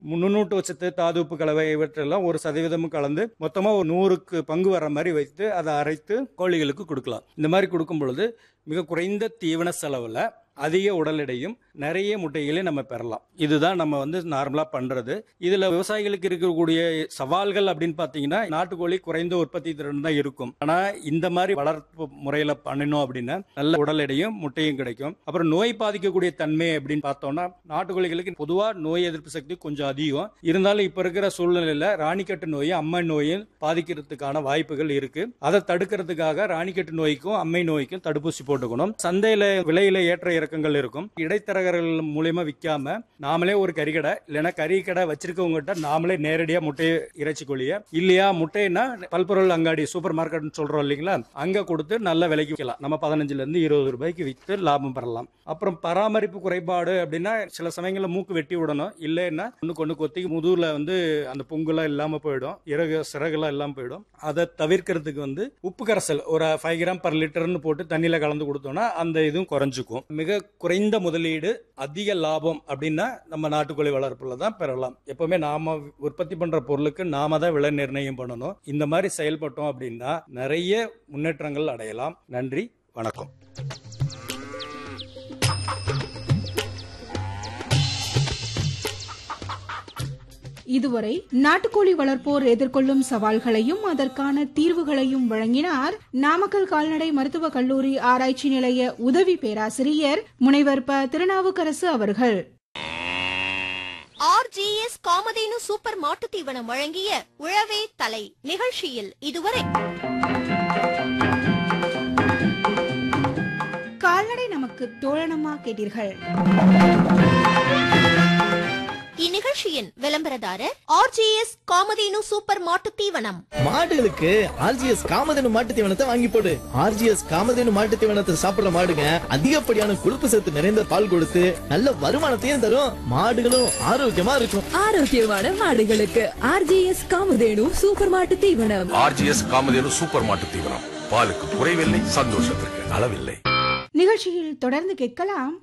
நுண்ணூட்ட சத்து தாதுப்பு கலவை இவற்றெல்லாம் ஒரு சதவீதமும் கலந்து மொத்தமாக ஒரு நூறுக்கு பங்கு வர மாதிரி வைத்து அதை அரைத்து கோழிகளுக்கு கொடுக்கலாம் இந்த மாதிரி கொடுக்கும் பொழுது மிக குறைந்த தீவன செலவில் அதிக உடல் எடையும் நிறைய முட்டைகளையும் நம்ம பெறலாம் இதுதான் நம்ம வந்து நார்மலாக பண்ணுறது இதில் விவசாயிகளுக்கு இருக்கக்கூடிய சவால்கள் அப்படின்னு பார்த்தீங்கன்னா நாட்டுக்கோழி குறைந்த உற்பத்தி திறன் தான் இருக்கும் ஆனால் இந்த மாதிரி வளர்ப்பு முறையில் பண்ணினோம் அப்படின்னா நல்ல உடல் எடையும் முட்டையும் கிடைக்கும் அப்புறம் நோய் பாதிக்கக்கூடிய தன்மை அப்படின்னு பார்த்தோம்னா நாட்டுக்கோழிகளுக்கு பொதுவாக நோய் எதிர்ப்பு சக்தி கொஞ்சம் அதிகம் இருந்தாலும் இப்போ இருக்கிற சூழ்நிலையில் ராணிக்கட்டு நோயும் அம்மை நோயும் பாதிக்கிறதுக்கான வாய்ப்புகள் இருக்கு அதை தடுக்கிறதுக்காக ராணிக்கட்டு நோய்க்கும் அம்மை நோய்க்கும் தடுப்பூசி போட்டுக்கணும் சந்தையில விலையில ஏற்ற இறக்கங்கள் இருக்கும் இடைத்தரகர்கள் மூலியமா விற்காம நாமளே ஒரு கறிக்கடை இல்லைன்னா கறி கடை வச்சிருக்கவங்ககிட்ட நாமளே நேரடியா முட்டையை இறைச்சி கோழிய இல்லையா முட்டைன்னா பல்பொருள் அங்காடி சூப்பர் மார்க்கெட்னு சொல்றோம் இல்லைங்களா அங்க கொடுத்து நல்ல விலைக்கு விற்கலாம் நம்ம பதினஞ்சுல இருந்து இருபது ரூபாய்க்கு விற்று லாபம் பெறலாம் அப்புறம் பராமரிப்பு குறைபாடு அப்படின்னா சில சமயங்களில் மூக்கு வெட்டி விடணும் இல்லைன்னா ஒண்ணுக்கு ஒண்ணு கொத்தி முதுகுல வந்து அந்த பொங்குலாம் இல்லாம போயிடும் இறகு சிறகுலாம் இல்லாம போயிடும் அதை தவிர்க்கிறதுக்கு வந்து உப்பு கரைசல் ஒரு ஃபைவ் கிராம் பர் லிட்டர்னு போட்டு தண்ணியில கலந்து கொடுத்தோம்னா அந்த இதுவும் குறைஞ்சுக்கும் மிக குறைந்த முதலீடு அதிக லாபம் அப்படின்னா நம்ம நாட்டுக்கோழி வளர்ப்புல தான் பெறலாம் எப்பவுமே நாம உற்பத்தி பண்ற பொருளுக்கு நாம தான் விலை நிர்ணயம் பண்ணணும் இந்த மாதிரி செயல்பட்டோம் அப்படின்னா நிறைய முன்னேற்றங்கள் அடையலாம் நன்றி வணக்கம் இதுவரை நாட்டுக்கோழி வளர்ப்போர் எதிர்கொள்ளும் சவால்களையும் அதற்கான தீர்வுகளையும் வழங்கினார் நாமக்கல் கால்நடை மருத்துவக் கல்லூரி ஆராய்ச்சி நிலைய உதவி பேராசிரியர் முனைவர் ப திருநாவுக்கரசு அவர்கள் ஆர்ஜிஎஸ் காமதேனு சூப்பர் மாட்டுத் தீவனம் வழங்கிய உழவே தலை நிகழ்ச்சியில் இதுவரை கால்நடை நமக்கு தோழனமா கேட்டீர்கள் இந்நிகழ்ச்சியின் விளம்பரதாரர் ஆர்ஜிஎஸ் காமதேனு சூப்பர் மாட்டுத் தீவனம் மாடுகளுக்கு ஆர்ஜிஎஸ் காமதேனு மாட்டு தீவனத்தை வாங்கி போடு ஆர்ஜிஎஸ் காமதேனு மாட்டு தீவனத்தை சாப்பிடுற மாடுங்க அதிகப்படியான கொழுப்பு சத்து நிறைந்த பால் கொடுத்து நல்ல வருமானத்தையும் தரும் மாடுகளும் ஆரோக்கியமா இருக்கும் ஆரோக்கியமான மாடுகளுக்கு ஆர்ஜிஎஸ் காமதேனு சூப்பர் மாட்டு தீவனம் ஆர்ஜிஎஸ் காமதேனு சூப்பர் மாட்டு தீவனம் பாலுக்கு குறைவில்லை சந்தோஷத்திற்கு அளவில்லை நிகழ்ச்சியில் தொடர்ந்து கேட்கலாம்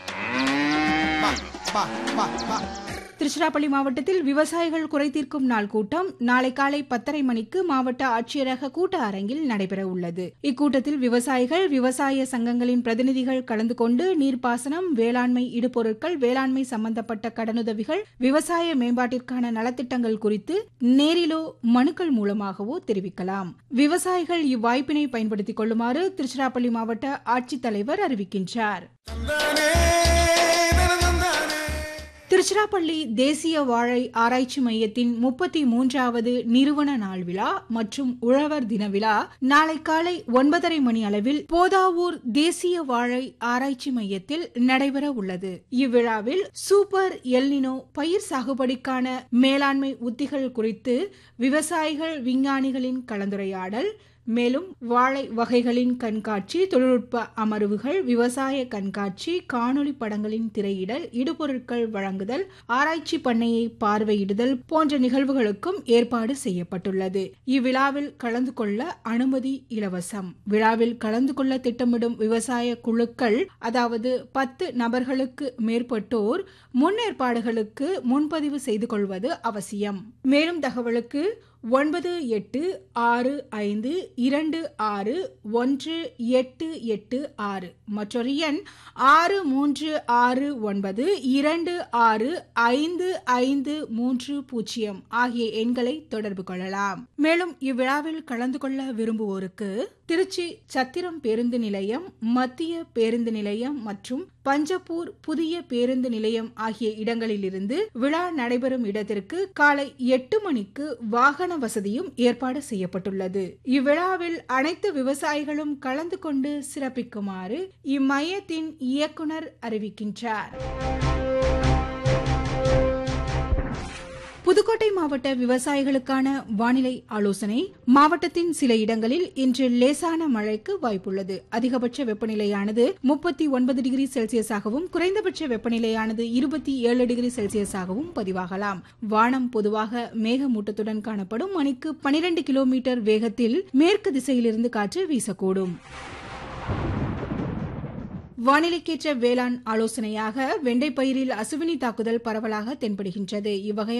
திருச்சிராப்பள்ளி மாவட்டத்தில் விவசாயிகள் குறை தீர்க்கும் நாள் கூட்டம் நாளை காலை பத்தரை மணிக்கு மாவட்ட ஆட்சியரக கூட்ட அரங்கில் நடைபெற உள்ளது இக்கூட்டத்தில் விவசாயிகள் விவசாய சங்கங்களின் பிரதிநிதிகள் கலந்து கொண்டு நீர்ப்பாசனம் வேளாண்மை இடுபொருட்கள் வேளாண்மை சம்பந்தப்பட்ட கடனுதவிகள் விவசாய மேம்பாட்டிற்கான நலத்திட்டங்கள் குறித்து நேரிலோ மனுக்கள் மூலமாகவோ தெரிவிக்கலாம் விவசாயிகள் இவ்வாய்ப்பினை பயன்படுத்திக் கொள்ளுமாறு திருச்சிராப்பள்ளி மாவட்ட ஆட்சித்தலைவர் அறிவிக்கின்றார் திருச்சிராப்பள்ளி தேசிய வாழை ஆராய்ச்சி மையத்தின் முப்பத்தி மூன்றாவது நிறுவன நாள் விழா மற்றும் உழவர் தின விழா நாளை காலை ஒன்பதரை மணி அளவில் போதாவூர் தேசிய வாழை ஆராய்ச்சி மையத்தில் நடைபெற உள்ளது இவ்விழாவில் சூப்பர் எல்னினோ பயிர் சாகுபடிக்கான மேலாண்மை உத்திகள் குறித்து விவசாயிகள் விஞ்ஞானிகளின் கலந்துரையாடல் மேலும் வாழை வகைகளின் கண்காட்சி தொழில்நுட்ப அமர்வுகள் விவசாய கண்காட்சி காணொளி படங்களின் திரையிடல் இடுபொருட்கள் வழங்குதல் ஆராய்ச்சி பண்ணையை பார்வையிடுதல் போன்ற நிகழ்வுகளுக்கும் ஏற்பாடு செய்யப்பட்டுள்ளது இவ்விழாவில் கலந்து கொள்ள அனுமதி இலவசம் விழாவில் கலந்து கொள்ள திட்டமிடும் விவசாய குழுக்கள் அதாவது பத்து நபர்களுக்கு மேற்பட்டோர் முன்னேற்பாடுகளுக்கு முன்பதிவு செய்து கொள்வது அவசியம் மேலும் தகவலுக்கு ஒன்பது எட்டு ஆறு ஐந்து இரண்டு ஆறு ஒன்று எட்டு எட்டு ஆறு மற்றொரு எண் ஆறு மூன்று ஆறு ஒன்பது இரண்டு ஆறு ஐந்து ஐந்து மூன்று பூஜ்ஜியம் ஆகிய எண்களை தொடர்பு கொள்ளலாம் மேலும் இவ்விழாவில் கலந்து கொள்ள விரும்புவோருக்கு திருச்சி சத்திரம் பேருந்து நிலையம் மத்திய பேருந்து நிலையம் மற்றும் பஞ்சப்பூர் புதிய பேருந்து நிலையம் ஆகிய இடங்களிலிருந்து விழா நடைபெறும் இடத்திற்கு காலை எட்டு மணிக்கு வாகன வசதியும் ஏற்பாடு செய்யப்பட்டுள்ளது இவ்விழாவில் அனைத்து விவசாயிகளும் கலந்து கொண்டு சிறப்பிக்குமாறு இம்மையத்தின் இயக்குனர் அறிவிக்கின்றார் புதுக்கோட்டை மாவட்ட விவசாயிகளுக்கான வானிலை ஆலோசனை மாவட்டத்தின் சில இடங்களில் இன்று லேசான மழைக்கு வாய்ப்புள்ளது அதிகபட்ச வெப்பநிலையானது முப்பத்தி ஒன்பது டிகிரி செல்சியஸாகவும் குறைந்தபட்ச வெப்பநிலையானது இருபத்தி ஏழு டிகிரி செல்சியஸாகவும் பதிவாகலாம் வானம் பொதுவாக மேகமூட்டத்துடன் காணப்படும் மணிக்கு பனிரெண்டு கிலோமீட்டர் வேகத்தில் மேற்கு திசையிலிருந்து காற்று வீசக்கூடும் வானிலைக்கேற்ற வேளாண் ஆலோசனையாக வெண்டைப்பயிரில் அசுவினி தாக்குதல் பரவலாக தென்படுகின்றது இவ்வகை